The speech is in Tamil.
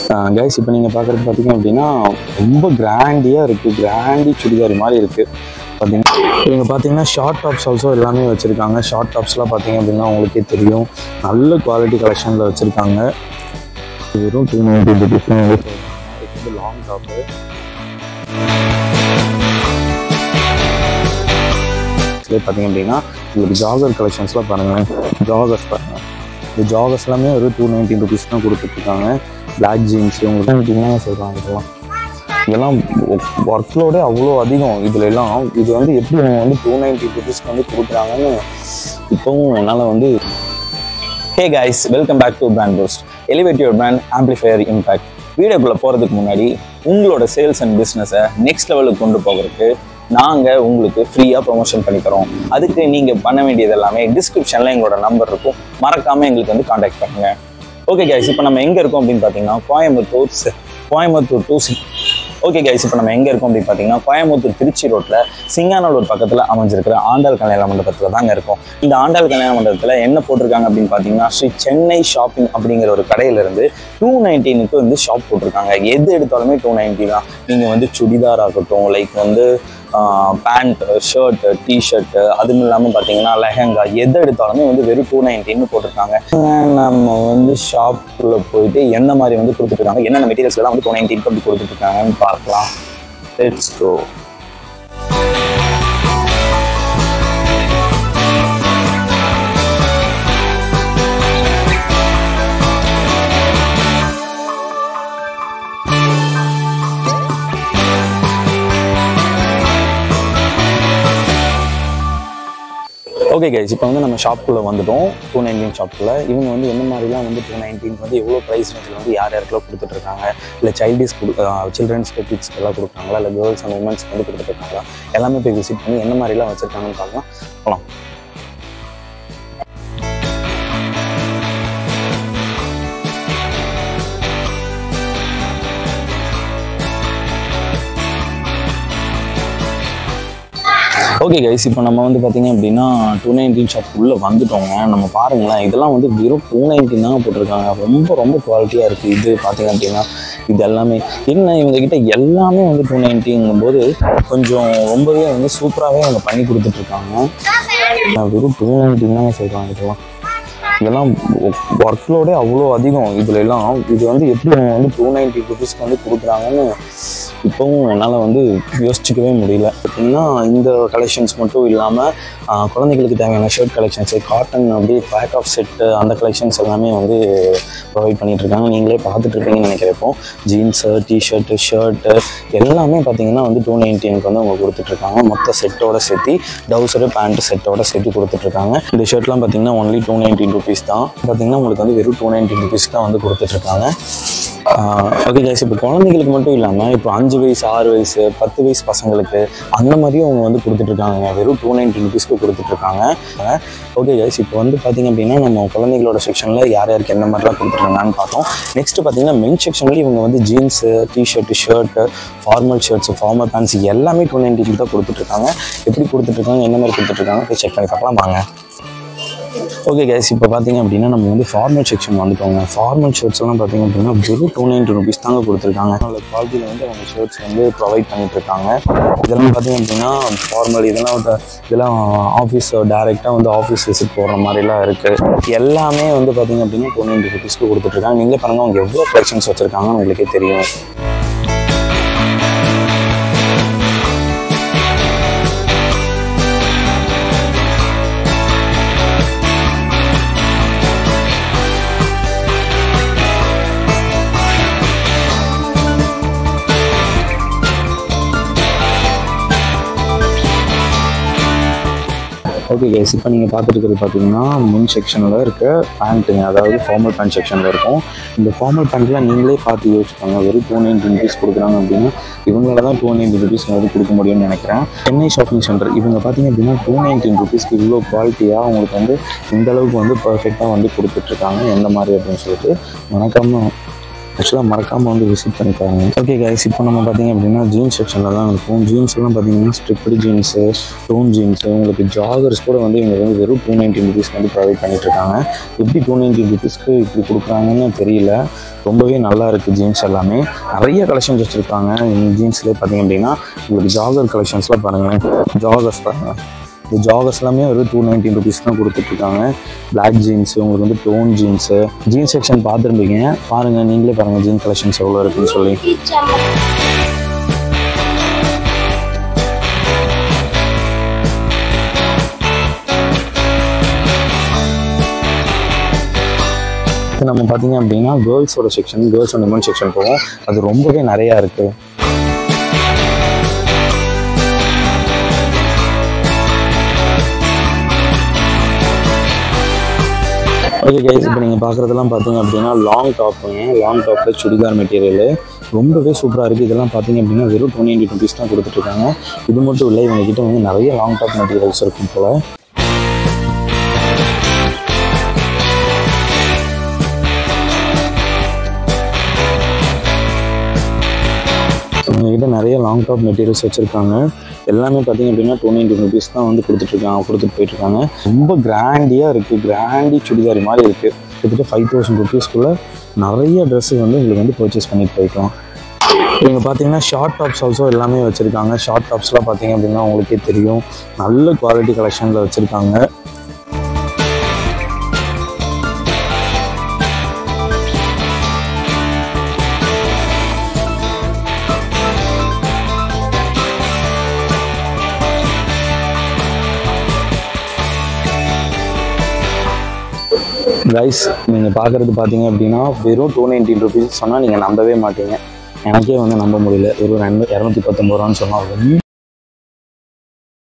கைஸ் இப்போ நீங்கள் பார்க்குறது பார்த்தீங்க அப்படின்னா ரொம்ப கிராண்டியாக இருக்குது கிராண்டி சுடிதார் மாதிரி இருக்குது பார்த்தீங்கன்னா இவங்க பார்த்தீங்கன்னா ஷார்ட் டாப்ஸ் ஆல்சோ எல்லாமே வச்சுருக்காங்க ஷார்ட் டாப்ஸ்லாம் பார்த்தீங்க அப்படின்னா உங்களுக்கே தெரியும் நல்ல குவாலிட்டி கலெக்ஷனில் வச்சுருக்காங்க வெறும் டூ நைன்டி ருபீஸ் வந்து லாங் டாப்பு பார்த்தீங்க அப்படின்னா உங்களுக்கு ஜாகர் கலெக்ஷன்ஸ்லாம் பாருங்களேன் ஜாகர்ஸ் பாருங்கள் இந்த ஜாகர்ஸ் எல்லாமே ஒரு டூ நைன்டீன் ருபீஸ் தான் கொடுத்துட்ருக்காங்க பிளாக் ஜீன்ஸ் உங்களுக்கு பார்த்தீங்கன்னா சொல்கிறாங்க இதெல்லாம் இதெல்லாம் ஒர்க் லோடே அவ்வளோ அதிகம் இதுல எல்லாம் இது வந்து எப்படி அவங்க வந்து டூ நைன்டி ருபீஸ்க்கு வந்து கொடுக்குறாங்கன்னு இப்போவும் என்னால் வந்து hey guys welcome back to brand post elevate your brand amplifier impact வீடியோக்குள்ளே போகிறதுக்கு முன்னாடி உங்களோட சேல்ஸ் அண்ட் பிஸ்னஸை நெக்ஸ்ட் லெவலுக்கு கொண்டு போகிறதுக்கு நாங்கள் உங்களுக்கு ஃப்ரீயாக ப்ரொமோஷன் பண்ணித்தரோம் அதுக்கு நீங்கள் பண்ண வேண்டியது எல்லாமே டிஸ்கிரிப்ஷனில் எங்களோட நம்பர் இருக்கும் மறக்காமல் எங்களுக்கு வந்து காண்டாக்ட் பண்ணுங்கள் ஓகே கைஸ் இப்போ நம்ம எங்கே இருக்கோம் அப்படின்னு பார்த்தீங்கன்னா கோயம்புத்தூர் செ- கோயம்புத்தூர் டூ சி ஓகே கைஸ் இப்போ நம்ம எங்கே இருக்கோம் அப்படின்னு பார்த்தீங்கன்னா கோயம்புத்தூர் திருச்சி ரோட்டில் சிங்கானூர் பக்கத்தில் அமைஞ்சிருக்கிற ஆண்டாள் கல்யாண மண்டபத்தில் தாங்க இருக்கோம் இந்த ஆண்டாள் கல்யாண மண்டபத்தில் என்ன போட்டிருக்காங்க அப்படின்னு பார்த்தீங்கன்னா ஸ்ரீ சென்னை ஷாப்பிங் அப்படிங்கிற ஒரு கடையிலேருந்து டூ நைன்டீனுக்கு வந்து ஷாப் போட்டிருக்காங்க எது எடுத்தாலுமே டூ நைன்ட்டி தான் நீங்கள் வந்து சுடிதார் ஆகட்டும் லைக் வந்து பேண்ட் ஷர்ட் டிஷர்ட் அதுவும் இல்லாமல் பார்த்தீங்கன்னா லெஹங்கா எது எடுத்தாலுமே வந்து வெறும் டூ நைன்டின்னு போட்டிருக்காங்க நம்ம வந்து ஷாப்புக்குள்ளே போயிட்டு எந்த மாதிரி வந்து கொடுத்துட்ருக்காங்க என்னென்ன மெட்டீரியல்ஸ் எல்லாம் வந்து டூ நைன்டீன் அப்படி கொடுத்துட்ருக்காங்கன்னு பார்க்கலாம் லெட்ஸ் கோ ஓகே கைஸ் இப்போ வந்து நம்ம ஷாப்புக்குள்ளே வந்துட்டோம் டூ நைன்டீன் ஷாப்புக்குள்ள இவங்க வந்து என்ன மாதிரிலாம் வந்து டூ நைன்டீன் வந்து எவ்வளோ ப்ரைஸ் ரேஞ்சில் வந்து யார் யாருக்கெல்லாம் கொடுத்துட்ருக்காங்க இல்லை சைல்டிஸ் கொடு சில்ட்ரன்ஸ் கிட்ஸ்க்கு எல்லாம் கொடுக்குறாங்களா இல்லை கேர்ள்ஸ் அண்ட் உமன்ஸ்க்கு வந்து கொடுத்துட்ருக்காங்களா எல்லாமே போய் விசிட் பண்ணி என்ன மாதிரிலாம் வச்சுருக்காங்கன்னு பார்க்கலாம் போகலாம் ஓகே கைஸ் இப்போ நம்ம வந்து பார்த்தீங்க அப்படின்னா டூ நைன்டீன் ஷாப் உள்ளே வந்துட்டோங்க நம்ம பாருங்களேன் இதெல்லாம் வந்து வெறும் டூ நைன்டீன் தான் போட்டிருக்காங்க ரொம்ப ரொம்ப குவாலிட்டியாக இருக்குது இது பார்த்தீங்க அப்படின்னா இது எல்லாமே என்ன இவங்ககிட்ட எல்லாமே வந்து டூ நைன்ட்டிங்கும் போது கொஞ்சம் ரொம்பவே வந்து சூப்பராகவே அவங்க பண்ணி கொடுத்துட்ருக்காங்க வெறும் டூ நைன்டீன் தான் சொல்கிறாங்க இதெல்லாம் இதெல்லாம் ஒர்க் லோடே அவ்வளோ அதிகம் இதுல எல்லாம் இது வந்து எப்படி அவங்க வந்து டூ நைன்டி ருபீஸ்க்கு வந்து கொடுக்குறாங்கன்னு இப்போவும் என்னால் வந்து யோசிச்சுக்கவே முடியல பார்த்தீங்கன்னா இந்த கலெக்ஷன்ஸ் மட்டும் இல்லாமல் குழந்தைகளுக்கு தேவையான ஷர்ட் கலெக்ஷன்ஸு காட்டன் அப்படியே பேக் ஆஃப் செட்டு அந்த கலெக்ஷன்ஸ் எல்லாமே வந்து ப்ரொவைட் பண்ணிட்டு இருக்காங்க நீங்களே பார்த்துட்டு இருப்பீங்கன்னு நினைக்கிறேன் இப்போ ஜீன்ஸு டிஷர்ட்டு ஷர்ட்டு எல்லாமே பார்த்தீங்கன்னா வந்து டூ நைன்டீனுக்கு வந்து அவங்க கொடுத்துட்ருக்காங்க மொத்த செட்டோட சேர்த்து டவுசரு பேண்ட் செட்டோட சேர்த்து கொடுத்துட்ருக்காங்க இந்த ஷர்ட்லாம் பார்த்தீங்கன்னா ஒன்லி டூ நைன்டீன் ருபீஸ் தான் பார்த்தீங்கன்னா உங்களுக்கு வந்து வெறும் டூ நைன்டீன் ருபீஸ் தான் வந்து கொடுத்துட்ருக்காங்க ஓகே கைஸ் இப்போ குழந்தைங்களுக்கு மட்டும் இல்லாமல் இப்போ அஞ்சு வயசு ஆறு வயசு பத்து வயசு பசங்களுக்கு அந்த மாதிரியும் அவங்க வந்து கொடுத்துட்ருக்காங்க வெறும் டூ நைன்டி ருபீஸ்க்கு கொடுத்துட்ருக்காங்க ஓகே கைஸ் இப்போ வந்து பார்த்தீங்க அப்படின்னா நம்ம குழந்தைகளோட செக்ஷனில் யார் யாருக்கு என்ன மாதிரிலாம் கொடுத்துருக்காங்கன்னு பார்த்தோம் நெக்ஸ்ட் பார்த்தீங்கன்னா மென் செக்ஷனில் இவங்க வந்து jeans T-shirt shirt formal shirts formal pants எல்லாமே டூ நைன்ட்டிக்கு தான் கொடுத்துட்ருக்காங்க எப்படி கொடுத்துட்ருக்காங்க என்ன மாதிரி கொடுத்துட்ருக்காங்க போய் செக் பண்ணி பார்க்கலாம் வாங்க ஓகே கேஸ் இப்போ பார்த்தீங்க அப்படின்னா நம்ம வந்து ஃபார்மல் செக்ஷன் வந்துட்டோங்க ஃபார்மல் ஷர்ட்ஸ் எல்லாம் பார்த்தீங்க அப்படின்னா வெறும் டூ நைன்டி ருபீஸ் தாங்க கொடுத்துருக்காங்க நல்ல குவாலிட்டியில் வந்து அவங்க ஷர்ட்ஸ் வந்து ப்ரொவைட் பண்ணிட்டு இருக்காங்க இதெல்லாம் பார்த்தீங்க அப்படின்னா ஃபார்மல் இதெல்லாம் வந்து இதெல்லாம் ஆஃபீஸ் டேரெக்டாக வந்து ஆஃபீஸ் விசிட் போடுற மாதிரிலாம் இருக்குது எல்லாமே வந்து பார்த்தீங்க அப்படின்னா டூ நைன்டி ருபீஸ்க்கு கொடுத்துட்ருக்காங்க நீங்களே பாருங்கள் அவங்க எவ்வளோ கலெக்ஷன்ஸ் வச்சுருக்காங்கன்னு உங்களுக்கே தெரியும் ஓகே கேஸ் இப்போ நீங்கள் பார்த்துட்டு இருக்கிறது பார்த்தீங்கன்னா முன் செக்ஷனில் இருக்க பேண்ட்டுங்க அதாவது ஃபார்மல் பேண்ட் செக்ஷனில் இருக்கும் இந்த ஃபார்மல் பேண்ட்லாம் நீங்களே பார்த்து யோசிப்பாங்க வெறும் டூ நைன்டி ருபீஸ் கொடுக்குறாங்க அப்படின்னா இவங்களால தான் டூ நைன்டி ருபீஸ் வந்து கொடுக்க முடியும்னு நினைக்கிறேன் சென்னை ஷாப்பிங் சென்டர் இவங்க பார்த்தீங்க அப்படின்னா டூ நைன்டீன் ருபீஸ்க்கு இவ்வளோ குவாலிட்டியாக அவங்களுக்கு வந்து இந்த அளவுக்கு வந்து பர்ஃபெக்டாக வந்து கொடுத்துட்ருக்காங்க எந்த மாதிரி அப்படின்னு சொல்லிட்டு மறக்காம ஆக்சுவலாக மறக்காமல் வந்து விசிட் பண்ணி பாருங்க ஓகே கைஸ் இப்போ நம்ம பார்த்தீங்க அப்படின்னா ஜீன்ஸ் செக்ஷனில் தான் இருக்கும் ஜீன்ஸ் எல்லாம் பார்த்தீங்கன்னா ஸ்ட்ரிப்டு ஜீன்ஸு டோன் ஜீன்ஸு உங்களுக்கு ஜாகர்ஸ் கூட வந்து இவங்க வந்து வெறும் டூ நைன்ட்டி ருபீஸ்க்கு வந்து ப்ரொவைட் பண்ணிட்டு இருக்காங்க எப்படி டூ நைன்ட்டி ருபீஸ்க்கு இப்படி கொடுக்குறாங்கன்னு தெரியல ரொம்பவே நல்லா இருக்குது ஜீன்ஸ் எல்லாமே நிறைய கலெக்ஷன்ஸ் வச்சுருக்காங்க ஜீன்ஸ்லேயே பார்த்தீங்க அப்படின்னா உங்களுக்கு ஜாகர் கலெக்ஷன்ஸ்லாம் பாருங்கள் ஜாகர்ஸ் பாருங்கள் இந்த ஜாகர்ஸ் எல்லாமே ஒரு டூ நைன்டீன் ருபீஸ் தான் கொடுத்துட்ருக்காங்க பிளாக் ஜீன்ஸு உங்களுக்கு வந்து டோன் ஜீன்ஸு ஜீன்ஸ் செக்ஷன் பார்த்துருப்பீங்க பாருங்கள் நீங்களே பாருங்கள் ஜீன் கலெக்ஷன்ஸ் எவ்வளோ இருக்குன்னு சொல்லி இது நம்ம பார்த்தீங்க அப்படின்னா கேர்ள்ஸோட section girls and women section போகும் அது ரொம்பவே நிறையா இருக்குது ஓகே கைஸ் இப்போ நீங்கள் பார்க்குறதெல்லாம் பார்த்தீங்க அப்படின்னா லாங் டாப்புங்க லாங் டாப்பில் சுடிதார் மெட்டீரியல் ரொம்பவே சூப்பராக இருக்குது இதெல்லாம் பார்த்தீங்க அப்படின்னா வெறும் டுவெண்ட்டி எயிட் ருபீஸ் தான் கொடுத்துட்ருக்காங்க இது மட்டும் இல்லை இவங்க கிட்ட வந்து நிறைய லாங் டாப் மெட்டீரியல்ஸ் இருக்கும் போல் இவங்ககிட்ட நிறைய லாங் டாப் மெட்டீரியல்ஸ் வச்சுருக்காங்க எல்லாமே பார்த்தீங்க அப்படின்னா டூ நைன்டி ருபீஸ் தான் வந்து கொடுத்துட்ருக்காங்க கொடுத்துட்டு போயிட்டுருக்காங்க ரொம்ப கிராண்டியாக இருக்குது கிராண்டி சுடிதார் மாதிரி இருக்குது கிட்டத்தட்ட ஃபைவ் தௌசண்ட் ருபீஸ்க்குள்ளே நிறைய ட்ரெஸ்ஸு வந்து உங்களுக்கு வந்து பர்ச்சேஸ் பண்ணிட்டு போய்க்கலாம் இவங்க பார்த்தீங்கன்னா ஷார்ட் டாப்ஸ் ஆல்சோ எல்லாமே வச்சுருக்காங்க ஷார்ட் டாப்ஸ்லாம் பார்த்தீங்க அப்படின்னா உங்களுக்கே தெரியும் நல்ல குவாலிட்டி கலெக்ஷனில் வச்சுருக்காங்க கைஸ் நீங்கள் பார்க்குறது பார்த்தீங்க அப்படின்னா வெறும் டூ நைன்டீன் ருபீஸ் சொன்னால் நீங்கள் நம்பவே மாட்டீங்க எனக்கே வந்து நம்ப முடியல ஒரு ரெண்டு இரநூத்தி பத்தொம்பது ரூபான்னு சொன்னால் ரொம்ப